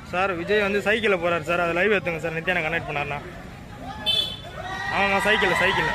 sir Vijay வந்து சைக்கிளில் போறாரு சார் அது லைவ் எடுத்துங்க சார் நித்யானை கனெக்ட் பண்ணாருண்ணா ஆமாம் சைக்கிளில் சைக்கிளில்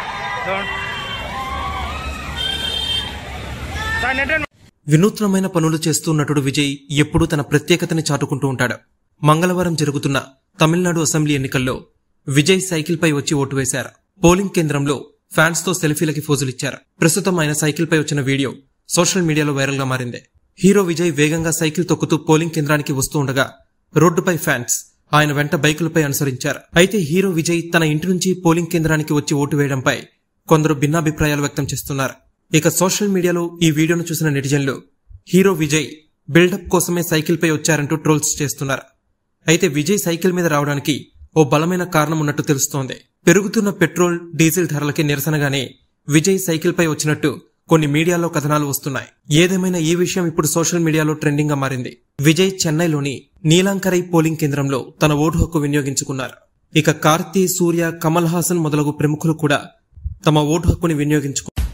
సార్ నెట్ వినూత్నమైన పనులు చేస్తూ నటుడు విజయ్ ఎప్పుడూ తన ప్రత్యేకతని చాటుకుంటూ ఉంటాడు మంగళవారం జరుగుతున్న తమిళనాడు అసెంబ్లీ ఎన్నికల్లో విజయ్ సైకిల్పై వచ్చి ఓటు వేశారు పోలింగ్ కేంద్రంలో ఫ్యాన్స్ తో సెల్ఫీలకి ఫోజులిచ్చారు ప్రస్తుతం ఆయన సైకిల్పై వచ్చిన వీడియో సోషల్ మీడియాలో వైరల్ గా మారింది హీరో విజయ్ వేగంగా సైకిల్ తొక్కుతూ పోలింగ్ కేంద్రానికి వస్తూ ఉండగా రోడ్డుపై ఫ్యాన్స్ ఆయన వెంట బైకులపై అనుసరించారు అయితే హీరో విజయ్ తన ఇంటి నుంచి పోలింగ్ కేంద్రానికి వచ్చి ఓటు వేయడంపై కొందరు భిన్నాభిప్రాయాలు వ్యక్తం చేస్తున్నారు ఇక సోషల్ మీడియాలో ఈ వీడియోను చూసిన నెటిజన్లు హీరో విజయ్ బిల్డప్ కోసమే సైకిల్పై వచ్చారంటూ ట్రోల్స్ చేస్తున్నారు అయితే విజయ్ సైకిల్ మీద రావడానికి ఓ బలమైన కారణం ఉన్నట్టు తెలుస్తోంది పెరుగుతున్న పెట్రోల్ డీజిల్ ధరలకి నిరసనగానే విజయ్ సైకిల్పై వచ్చినట్టు కొన్ని మీడియాలో కథనాలు వస్తున్నాయి ఏదేమైనా ఈ విషయం ఇప్పుడు సోషల్ మీడియాలో ట్రెండింగ్ గా మారింది విజయ్ చెన్నైలోని నీలాంకరై పోలింగ్ కేంద్రంలో తన ఓటు హక్కు వినియోగించుకున్నారు ఇక కార్తీ సూర్య కమల్ హాసన్ మొదలగు ప్రముఖులు కూడా తమ ఓటు హక్కుని వినియోగించుకున్నారు